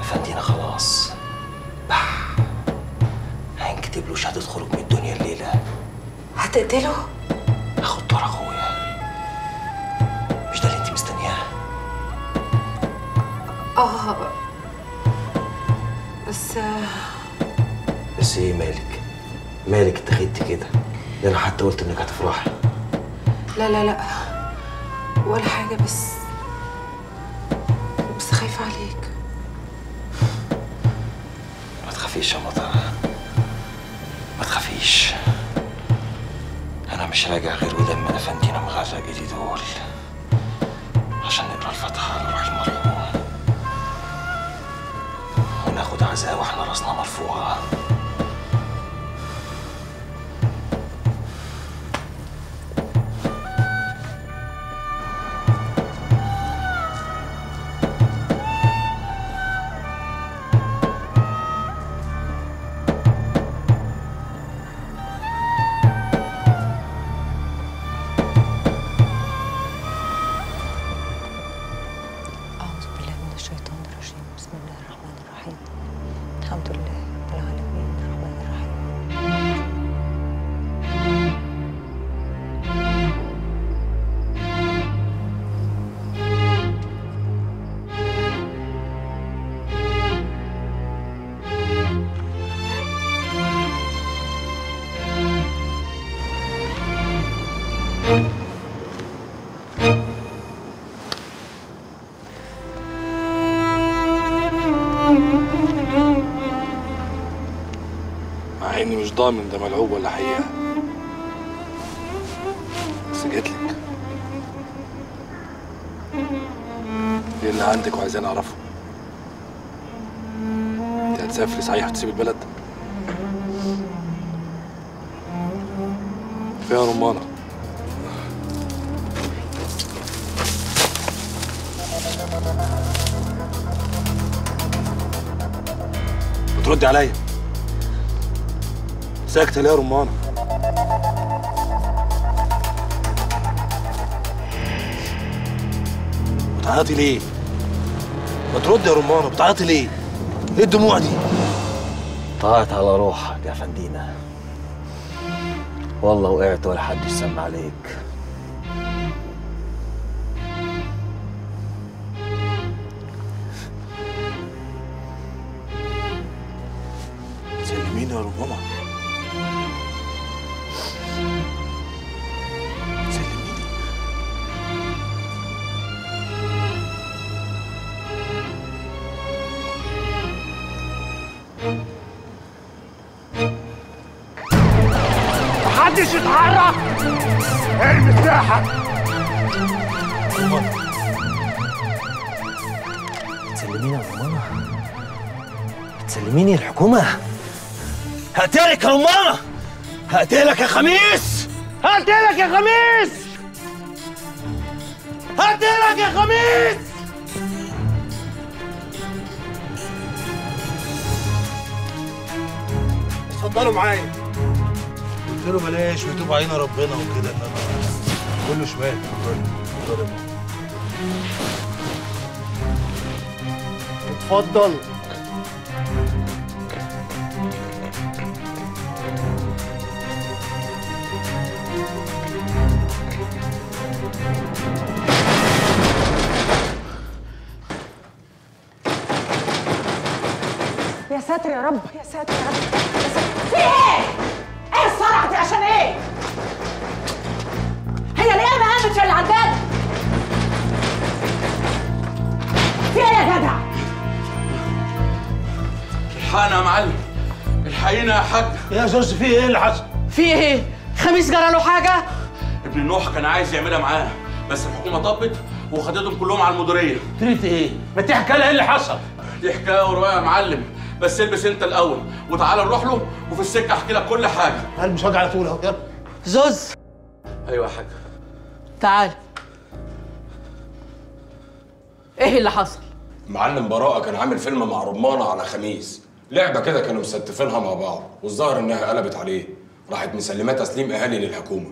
افندينا خلاص بح. هنكتب له شهاده خروج من الدنيا الليله هتقتله؟ اخد دور اخويا مش ده اللي انت مستنياه اه بس بس ايه مالك مالك اتخذتي كده ده انا حتى قلت انك هتفرحي لا لا لا ولا حاجة بس بس خايفة عليك ما تخافيش يا مطر ما تخافيش انا مش راجع غير ودم افندينا مغرق ايدي دول عشان نقرا الفاتحه على روح المرحوم وناخد عزاء واحنا راسنا مرفوعه أعوذ بالله من الشيطان الرجيم بسم الله الرحمن الرحيم الحمد لله رب العالمين الرحمن الرحيم مع اني مش ضامن ده ملعوب ولا حقيقه بس جيتلك ايه اللي عندك وعايزين اعرفه انت هتسافري صحيح وتسيب البلد فيها رمانه بتردي عليا ساكتة ليه يا رمانة؟ بتعيطي ليه؟ ما تردي يا رمانة بتعيطي ليه؟ ايه الدموع دي؟ طلعت على روحك يا فندينا والله وقعت ولا حد يسمع عليك سلميني يا رمانة سلميني محدش يتحرك المساحة تسلميني يا رمانة تسلميني الحكومة هقتلك يا رمانة هقتلك يا خميس هقتلك يا خميس هقتلك يا خميس اتفضلوا معايا قلت له بلاش ويتوب علينا ربنا وكده انما كله شمال اتفضلوا اتفضلوا يا ماما. اتفضل يا ساتر يا رب يا ساتر يا رب يا ساتر. في ايه؟ ايه الصرعة دي عشان ايه؟ هي القيامة قامت اللي على الباب في ايه يا جدع؟ الحقنا يا معلم الحقينا يا حاج يا زوز في ايه اللي حصل؟ في ايه؟ خميس جرى له حاجة؟ ابن نوح كان عايز يعملها معاه بس الحكومه طبت وخدتهم كلهم على المديريه تريد ايه؟ ما تحكي لها ايه اللي حصل؟ دي حكايه وروايه يا معلم بس البس انت الاول وتعالى نروح له وفي السكه احكي لك كل حاجه قلبي مش وجع على طول اهو يلا زوز ايوه يا حاج تعال ايه اللي حصل؟ معلم براءة كان عامل فيلم مع رمانة على خميس لعبة كده كانوا مستفينها مع بعض والظاهر انها قلبت عليه راحت مسلماه تسليم اهالي للحكومة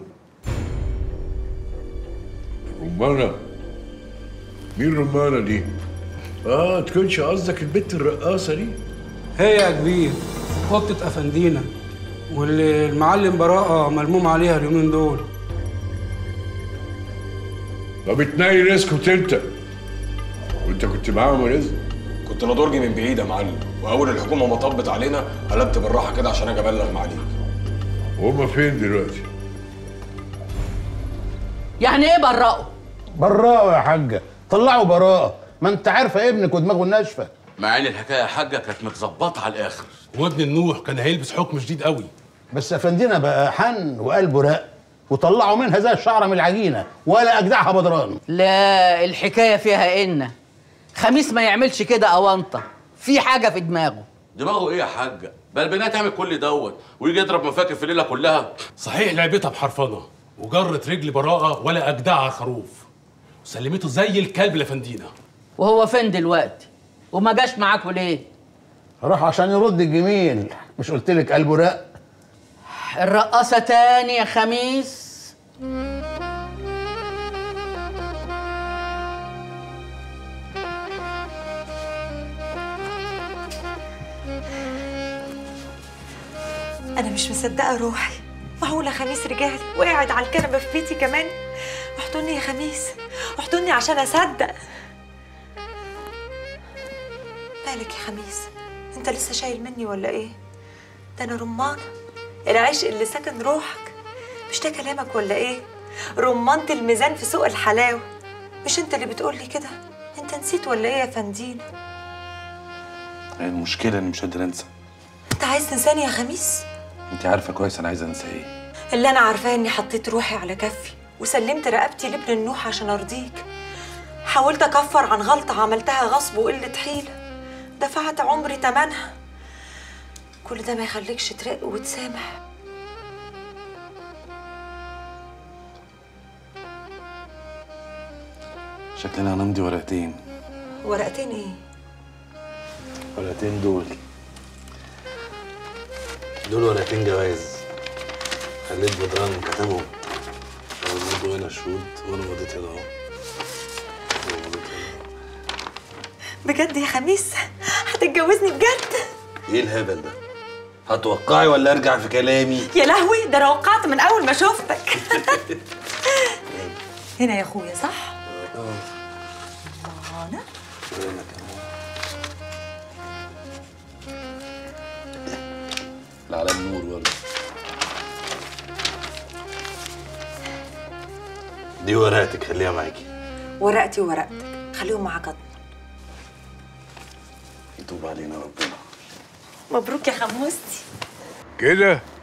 رمانة مين رمانة دي؟ اه تكونش قصدك البت الرقاصه دي هي يا كبير قطة أفندينا واللي المعلم براءة ملموم عليها اليومين دول طب اتنين اسكت انت وانت كنت معاهم يا رزق كنت نضرجي من بعيد يا معلم واول الحكومه ما طبت علينا قلبت بالراحه كده عشان اجي ابلغ معاليك وهم فين دلوقتي يعني ايه برقوا براءة يا حاجة طلعوا براءة ما انت عارفة ابنك ودماغه ناشفة مع ان الحكايه يا حاجه كانت متظبطه على الاخر وابن النوح كان هيلبس حكم شديد قوي بس افندينا بقى حن وقلبه رق وطلعوا منها زي الشعرة من العجينة ولا أجدعها بدران لا الحكايه فيها ان خميس ما يعملش كده اونطه في حاجه في دماغه دماغه ايه يا حاجه بقى البنات تعمل كل دوت ويجي يضرب مفاكر في الليله كلها صحيح لعبتها بحرفنه وجرت رجل براءه ولا اجدعها خروف وسلمته زي الكلب لفندينا وهو فين دلوقتي وما جاش معاكوا ليه راح عشان يرد الجميل مش قلت لك قلبه رق الرقاصه تاني يا خميس انا مش مصدقه روحي معقوله خميس رجالي وقاعد على الكنبه في بيتي كمان احضني يا خميس احضني عشان اصدق مالك يا خميس انت لسه شايل مني ولا ايه ده انا رمانه العشق اللي سكن روحك مش ده كلامك ولا ايه رمانة الميزان في سوق الحلاوه مش انت اللي بتقولي كده انت نسيت ولا ايه يا فندينا هي المشكلة إني مش قادر أنسى انت عايز تنساني يا خميس أنت عارفة كويس أنا عايز أنسى إيه اللي انا عارفاه اني حطيت روحي على كفي وسلمت رقبتي لابن النوح عشان ارضيك حاولت اكفر عن غلطه عملتها غصب وقله حيله دفعت عمري تمنها كل ده ما يخليكش ترق وتسامح شكلنا هنمضي ورقتين ورقتين ايه ورقتين دول دول ورقتين جواز خليت بدران كتبهم برضه هنا شهود وأنا مضيت هنا أهو بجد يا خميس هتتجوزني بجد ايه الهبل ده؟ هتوقعي ولا ارجع في كلامي؟ يا لهوي ده انا وقعت من اول ما شفتك هنا يا اخويا صح انا على النور برضه دي ورقتك خليها معاكي ورقتي وورقتك خليهم معاك اضمن يتوب علينا ربنا مبروك يا خموستي كده